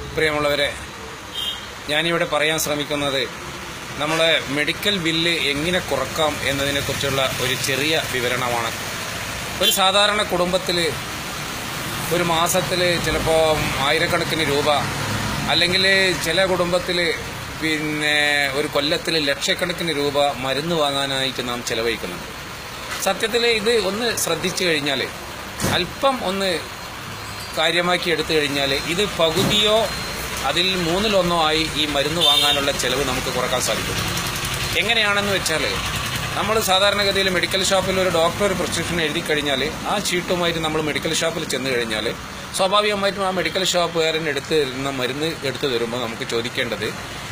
പ്രിയമുള്ളവരെ ഞാനിവിടെ പറയാൻ ശ്രമിക്കുന്നത് നമ്മളെ മെഡിക്കൽ ബില്ല് എങ്ങനെ കുറക്കാം എന്നതിനെക്കുറിച്ചുള്ള ഒരു ചെറിയ വിവരണമാണ് ഒരു സാധാരണ കുടുംബത്തിൽ ഒരു മാസത്തിൽ ചിലപ്പോൾ ആയിരക്കണക്കിന് രൂപ അല്ലെങ്കിൽ ചില കുടുംബത്തിൽ പിന്നെ ഒരു കൊല്ലത്തിൽ ലക്ഷക്കണക്കിന് രൂപ മരുന്ന് വാങ്ങാനായിട്ട് നാം ചെലവഴിക്കുന്നുണ്ട് സത്യത്തിൽ ഇത് ഒന്ന് ശ്രദ്ധിച്ചു കഴിഞ്ഞാൽ അല്പം ഒന്ന് കാര്യമാക്കി എടുത്തു കഴിഞ്ഞാൽ ഇത് പകുതിയോ അതിൽ മൂന്നിലൊന്നോ ആയി ഈ മരുന്ന് വാങ്ങാനുള്ള ചെലവ് നമുക്ക് കുറക്കാൻ സാധിക്കും എങ്ങനെയാണെന്ന് വെച്ചാൽ നമ്മൾ സാധാരണഗതിയിൽ മെഡിക്കൽ ഷോപ്പിൽ ഒരു ഡോക്ടർ ഒരു പ്രിസ്ക്രിപ്ഷൻ എഴുതി കഴിഞ്ഞാൽ ആ ഷീട്ടുമായിട്ട് നമ്മൾ മെഡിക്കൽ ഷോപ്പിൽ ചെന്ന് കഴിഞ്ഞാൽ സ്വാഭാവികമായിട്ടും ആ മെഡിക്കൽ ഷോപ്പുകാരൻ എടുത്ത് തരുന്ന മരുന്ന് എടുത്തു തരുമ്പോൾ നമുക്ക് ചോദിക്കേണ്ടത്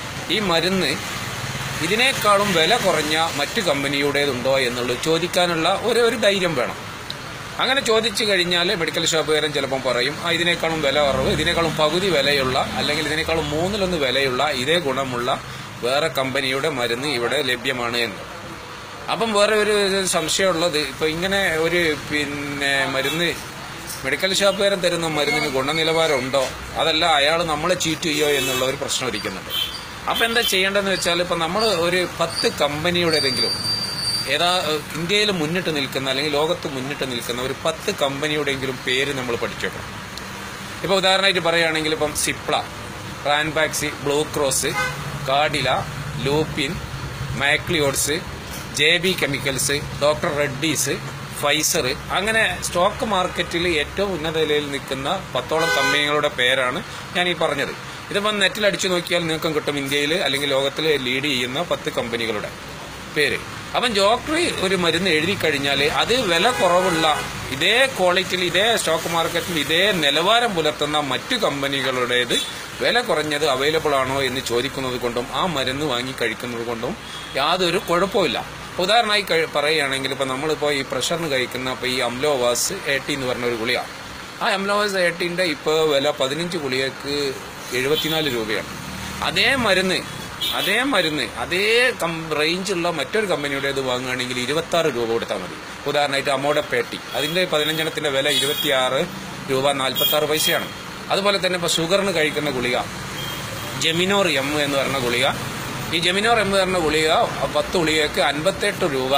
ഈ മരുന്ന് ഇതിനേക്കാളും വില കുറഞ്ഞ മറ്റു കമ്പനിയുടേതുണ്ടോ എന്നുള്ളത് ചോദിക്കാനുള്ള ഒരു ഒരു ധൈര്യം വേണം അങ്ങനെ ചോദിച്ചു കഴിഞ്ഞാൽ മെഡിക്കൽ ഷോപ്പുകാരൻ ചിലപ്പം പറയും ആ ഇതിനേക്കാളും വില കുറവ് ഇതിനേക്കാളും പകുതി വിലയുള്ള അല്ലെങ്കിൽ ഇതിനേക്കാളും മൂന്നിലൊന്ന് വിലയുള്ള ഇതേ ഗുണമുള്ള വേറെ കമ്പനിയുടെ മരുന്ന് ഇവിടെ ലഭ്യമാണ് എന്ന് അപ്പം വേറെ ഒരു സംശയമുള്ളത് ഇപ്പൊ ഇങ്ങനെ ഒരു പിന്നെ മരുന്ന് മെഡിക്കൽ ഷോപ്പുകാരൻ തരുന്ന മരുന്നിന് ഗുണനിലവാരം ഉണ്ടോ അതല്ല അയാൾ നമ്മളെ ചീറ്റ് ചെയ്യോ എന്നുള്ള ഒരു പ്രശ്നം ഇരിക്കുന്നുണ്ട് അപ്പൊ എന്താ ചെയ്യേണ്ടതെന്ന് വെച്ചാൽ ഇപ്പൊ നമ്മൾ ഒരു പത്ത് കമ്പനിയുടേതെങ്കിലും ഏതാ ഇന്ത്യയിൽ മുന്നിട്ട് നിൽക്കുന്ന അല്ലെങ്കിൽ ലോകത്ത് മുന്നിട്ട് നിൽക്കുന്ന ഒരു പത്ത് കമ്പനിയുടെയെങ്കിലും പേര് നമ്മൾ പഠിച്ചു വെക്കണം ഇപ്പൊ ഉദാഹരണമായിട്ട് പറയുകയാണെങ്കിൽ ഇപ്പം Cipla Ranbaxy blue cross Cadila Lupin Macleods J B chemicals doctor Reddy's Pfizer അങ്ങനെ സ്റ്റോക്ക് മാർക്കറ്റിൽ ഏറ്റവും ഉന്നത നിലയിൽ നിൽക്കുന്ന പത്തോളം കമ്പനികളുടെ പേരാണ് ഞാൻ ഈ പറഞ്ഞത് ഇതിപ്പം നെറ്റിൽ അടിച്ചു നോക്കിയാൽ നിങ്ങൾക്കും കിട്ടും ഇന്ത്യയിൽ അല്ലെങ്കിൽ ലോകത്തിൽ ലീഡ് ചെയ്യുന്ന പത്ത് കമ്പനികളുടെ പേര് അപ്പം ഡോക്ടർ ഒരു മരുന്ന് എഴുതി കഴിഞ്ഞാൽ അത് വില കുറവുള്ള ഇതേ ക്വാളിറ്റിയിൽ ഇതേ സ്റ്റോക്ക് മാർക്കറ്റിൽ ഇതേ നിലവാരം പുലർത്തുന്ന മറ്റു കമ്പനികളുടേത് വില കുറഞ്ഞത് അവൈലബിൾ ആണോ എന്ന് ചോദിക്കുന്നത് കൊണ്ടും ആ മരുന്ന് വാങ്ങി കഴിക്കുന്നത് കൊണ്ടും യാതൊരു കുഴപ്പമില്ല ഉദാഹരണമായി കഴി- പറയുകയാണെങ്കിൽ ഇപ്പൊ നമ്മളിപ്പോ ഈ പ്രഷറിന് കഴിക്കുന്ന ഇപ്പൊ ഈ അംലോവാസ് എയ്റ്റി എന്ന് പറഞ്ഞ ഒരു ഗുളിക ആ അംലോവാസ് എയ്റ്റീന്റെ ഇപ്പൊ വില പതിനഞ്ച് ഗുളികക്ക് എഴുപത്തിനാല് രൂപയാണ് അതേ മരുന്ന് അതേ മരുന്ന് അതേ കം റേഞ്ചുള്ള മറ്റൊരു കമ്പനിയുടേത് വാങ്ങുകയാണെങ്കിൽ ഇരുപത്തി ആറ് രൂപ കൊടുത്താൽ മതി ഉദാഹരണമായിട്ട് അമോഡ പേട്ടി അതിന്റെ പതിനഞ്ചെണ്ണത്തിന്റെ വില ഇരുപത്തിയാറ് രൂപ നാൽപ്പത്തി ആറ് പൈസയാണ് അതുപോലെ തന്നെ ഇപ്പൊ ഷുഗറിന് കഴിക്കുന്ന ഗുളിക ജെമിനോർ എം എന്ന് പറഞ്ഞ ഗുളിക ഈ ജെമിനോർ എം എന്ന് പറഞ്ഞ ഗുളിക പത്ത് ഗുളികക്ക് അൻപത്തെട്ട് രൂപ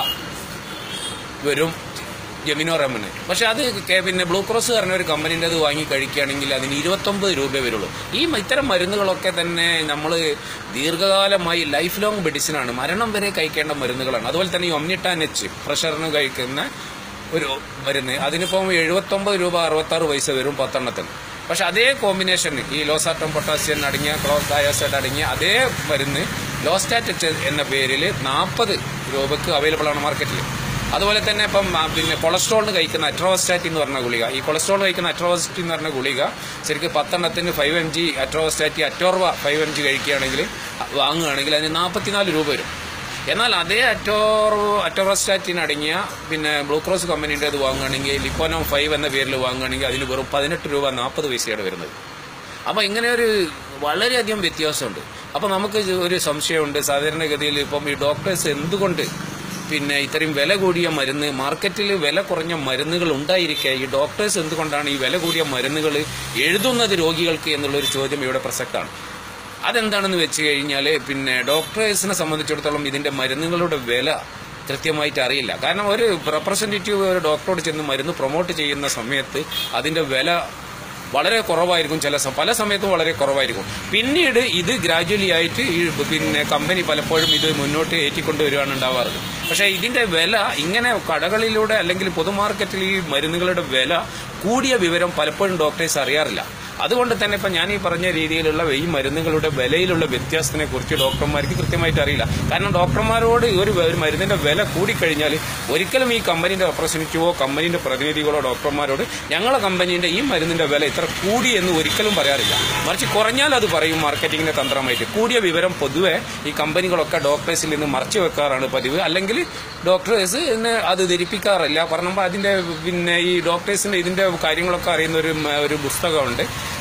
വരും ജെമിനോർ എമ്മിന് പക്ഷെ അത് കെ- പിന്നെ ബ്ലൂ ക്രോസ് പറഞ്ഞ ഒരു കമ്പനീൻ്റെത് വാങ്ങി കഴിക്കുകയാണെങ്കിൽ അതിന് ഇരുപത്തൊമ്പത് രൂപയെ വരുള്ളൂ ഈ മ- ഇത്തരം മരുന്നുകളൊക്കെ തന്നെ നമ്മൾ ദീർഘകാലമായി ലൈഫ് ലോങ് മെഡിസിനാണ് മരണം വരെ കഴിക്കേണ്ട മരുന്നുകളാണ് അതുപോലെ തന്നെ ഈ ഒമ്നിട്ടാൻ എച്ച് പ്രഷറിന് കഴിക്കുന്ന ഒരു മരുന്ന് അതിനിപ്പം എഴുപത്തൊമ്പത് രൂപ അറുപത്തി ആറ് പൈസ വരും പത്തെണ്ണത്തിന് പക്ഷെ അതേ കോമ്പിനേഷൻ ഈ ലോസാറ്റം പൊട്ടാസ്യം അടങ്ങിയ ക്ലോസ് ഡയോസൈഡ് അടങ്ങിയ അതേ മരുന്ന് ലോസ്റ്റാറ്റ് എന്ന പേരിൽ നാൽപ്പത് രൂപക്ക് അവൈലബിൾ ആണ് മാർക്കറ്റിൽ അതുപോലെ തന്നെ ഇപ്പം ആ, പിന്നെ കൊളസ്ട്രോളിന് കഴിക്കുന്ന അട്രോസ്റ്റാറ്റ് എന്ന് പറഞ്ഞ ഗുളിക ഈ കൊളസ്ട്രോൾ കഴിക്കുന്ന അട്രോസ്റ്റി എന്ന് പറഞ്ഞ ഗുളിക ശരിക്കും പത്തെണ്ണത്തിന് ഫൈവ് എം ജി അട്രോസ്റ്റാറ്റി അറ്റോർവ ഫൈവ് എം ജി കഴിക്കുകയാണെങ്കിൽ വാങ്ങുകയാണെങ്കിൽ അതിന് നാൽപ്പത്തിനാല് രൂപ വരും എന്നാൽ അതേ അറ്റോർ അറ്റോറസ്റ്റാറ്റിൻ അടങ്ങിയ പിന്നെ ബ്ലൂ ക്രോസ് കമ്പനീൻ്റെ അത് വാങ്ങുകയാണെങ്കിൽ ലിപ്പോനോം ഫൈവ് എന്ന പേരിൽ വാങ്ങുകയാണെങ്കിൽ അതിന് വെറും പതിനെട്ട് രൂപ നാൽപ്പത് പൈസയാണ് വരുന്നത് അപ്പോൾ ഇങ്ങനെ ഒരു വളരെയധികം വ്യത്യാസമുണ്ട് അപ്പോൾ നമുക്ക് ഒരു സംശയമുണ്ട് സാധാരണഗതിയിൽ ഇപ്പം ഈ ഡോക്ടേഴ്സ് എന്തുകൊണ്ട് പിന്നെ ഇത്രയും വില കൂടിയ മരുന്ന് മാർക്കറ്റിൽ വില കുറഞ്ഞ മരുന്നുകൾ ഉണ്ടായിരിക്കെ ഈ ഡോക്ടേഴ്സ് എന്തുകൊണ്ടാണ് ഈ വില കൂടിയ മരുന്നുകൾ എഴുതുന്നത് രോഗികൾക്ക് എന്നുള്ളൊരു ചോദ്യം ഇവിടെ പ്രസക്തമാണ് അതെന്താണെന്ന് വെച്ച് കഴിഞ്ഞാൽ പിന്നെ ഡോക്ടേഴ്സിനെ സംബന്ധിച്ചിടത്തോളം ഇതിന്റെ മരുന്നുകളുടെ വില കൃത്യമായിട്ട് അറിയില്ല കാരണം ഒരു റെപ്രസെന്റേറ്റീവ് ഒരു ഡോക്ടറോട് ചെന്ന് മരുന്ന് പ്രൊമോട്ട് ചെയ്യുന്ന സമയത്ത് അതിന്റെ വില വളരെ കുറവായിരിക്കും ചില സ- പല സമയത്തും വളരെ കുറവായിരിക്കും പിന്നീട് ഇത് ഗ്രാജുവലി ആയിട്ട് ഈ പിന്നെ കമ്പനി പലപ്പോഴും ഇത് മുന്നോട്ട് ഏറ്റിക്കൊണ്ടുവരികയാണ് ഉണ്ടാവാറ് പക്ഷേ ഇതിന്റെ വില ഇങ്ങനെ കടകളിലൂടെ അല്ലെങ്കിൽ പൊതുമാർക്കറ്റിൽ ഈ മരുന്നുകളുടെ വില കൂടിയ വിവരം പലപ്പോഴും ഡോക്ടേഴ്സ് അറിയാറില്ല അതുകൊണ്ട് തന്നെ ഇപ്പൊ ഞാൻ ഈ പറഞ്ഞ രീതിയിലുള്ള ഈ മരുന്നുകളുടെ വിലയിലുള്ള വ്യത്യാസത്തിനെ കുറിച്ച് ഡോക്ടർമാർക്ക് കൃത്യമായിട്ട് അറിയില്ല കാരണം ഡോക്ടർമാരോട് ഒരു ഒരു മരുന്നിന്റെ വില കൂടിക്കഴിഞ്ഞാൽ ഒരിക്കലും ഈ കമ്പനിന്റെ റെപ്രസെന്റേറ്റീവോ കമ്പനിന്റെ പ്രതിനിധികളോ ഡോക്ടർമാരോട് ഞങ്ങളെ കമ്പനിന്റെ ഈ മരുന്നിന്റെ വില ഇത്ര കൂടി എന്ന് ഒരിക്കലും പറയാറില്ല മറിച്ച് കുറഞ്ഞാൽ അത് പറയും മാർക്കറ്റിംഗിന്റെ തന്ത്രമായിട്ട് കൂടിയ വിവരം പൊതുവെ ഈ കമ്പനികളൊക്കെ ഡോക്ടേഴ്സിൽ നിന്ന് മറച്ചു വെക്കാറാണ് പതിവ് അല്ലെങ്കിൽ ഡോക്ടേഴ്സ് അത് ധരിപ്പിക്കാറില്ല പറഞ്ഞപ്പോൾ അതിന്റെ പിന്നെ ഈ ഡോക്ടേഴ്സിന്റെ ഇതിന്റെ കാര്യങ്ങളൊക്കെ അറിയുന്ന ഒരു മ- ഒരു പുസ്തകമുണ്ട്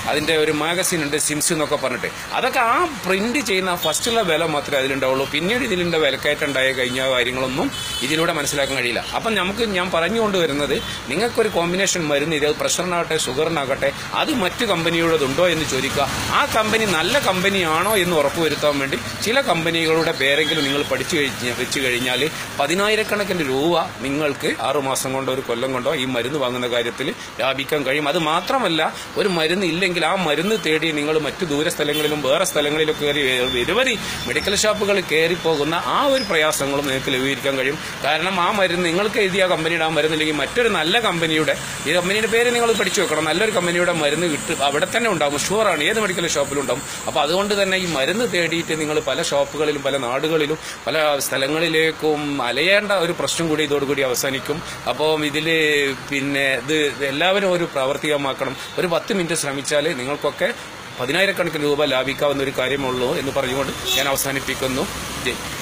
അതിന്റെ ഒരു മാഗസിൻ ഉണ്ട് സിംസ് എന്നൊക്കെ പറഞ്ഞിട്ട് അതൊക്കെ ആ പ്രിന്റ് ചെയ്യുന്ന ഫസ്റ്റുള്ള വില മാത്രമേ അതിലുണ്ടാവുള്ളൂ പിന്നീട് ഇതിലുണ്ട് വിലക്കയറ്റം ഉണ്ടായ കഴിഞ്ഞ കാര്യങ്ങളൊന്നും ഇതിലൂടെ മനസ്സിലാക്കാൻ കഴിയില്ല അപ്പം നമുക്ക് ഞാൻ പറഞ്ഞുകൊണ്ട് വരുന്നത് നിങ്ങൾക്കൊരു കോമ്പിനേഷൻ മരുന്ന് ഇത് പ്രഷറിനാകട്ടെ ഷുഗറിനാകട്ടെ അത് മറ്റു കമ്പനിയുടേതുണ്ടോ എന്ന് ചോദിക്കുക ആ കമ്പനി നല്ല കമ്പനിയാണോ എന്ന് ഉറപ്പുവരുത്താൻ വേണ്ടി ചില കമ്പനികളുടെ പേരെങ്കിലും നിങ്ങൾ പഠിച്ചു കഴിഞ്ഞ് വെച്ച് കഴിഞ്ഞാൽ പതിനായിരക്കണക്കിന് രൂപ നിങ്ങൾക്ക് ആറുമാസം കൊണ്ടോ ഒരു കൊല്ലം കൊണ്ടോ ഈ മരുന്ന് വാങ്ങുന്ന കാര്യത്തിൽ ലാഭിക്കാൻ കഴിയും അത് മാത്രമല്ല ഒരു മരുന്ന് ഇല്ലെങ്കിൽ ആ മരുന്ന് തേടി നിങ്ങൾ മറ്റു ദൂര സ്ഥലങ്ങളിലും വേറെ സ്ഥലങ്ങളിലും കയറി നിരവധി മെഡിക്കൽ ഷോപ്പുകൾ കയറി പോകുന്ന ആ ഒരു പ്രയാസങ്ങളും നിങ്ങൾക്ക് ലഘൂകരിക്കാൻ കഴിയും കാരണം ആ മരുന്ന് നിങ്ങൾക്ക് എഴുതിയ കമ്പനിയുടെ ആ മരുന്ന് ഇല്ലെങ്കിൽ മറ്റൊരു നല്ല കമ്പനിയുടെ ഈ കമ്പനിയുടെ പേര് നിങ്ങൾ പഠിച്ചു വെക്കണം നല്ലൊരു കമ്പനിയുടെ മരുന്ന് കിട്ടും അവിടെ തന്നെ ഉണ്ടാവും ഷുവറാണ് ഏത് മെഡിക്കൽ ഷോപ്പിലും ഉണ്ടാവും അപ്പോൾ അതുകൊണ്ട് തന്നെ ഈ മരുന്ന് തേടിയിട്ട് നിങ്ങൾ പല ഷോപ്പുകളിലും പല നാടുകളിലും പല സ്ഥലങ്ങളിലേക്കും അലയേണ്ട ഒരു പ്രശ്നം കൂടി ഇതോടുകൂടി അവസാനിക്കും അപ്പോൾ ഇതിൽ പിന്നെ ഇത് എല്ലാവരും ഒരു പ്രാവർത്തികമാക്കണം ഒരു പത്ത് മിനിറ്റ് ശ്രമിച്ചാൽ നിങ്ങൾക്കൊക്കെ പതിനായിരക്കണക്കിന് രൂപ ലാഭിക്കാവുന്ന ഒരു കാര്യമുള്ളൂ എന്ന് പറഞ്ഞുകൊണ്ട് ഞാൻ അവസാനിപ്പിക്കുന്നു ജയ്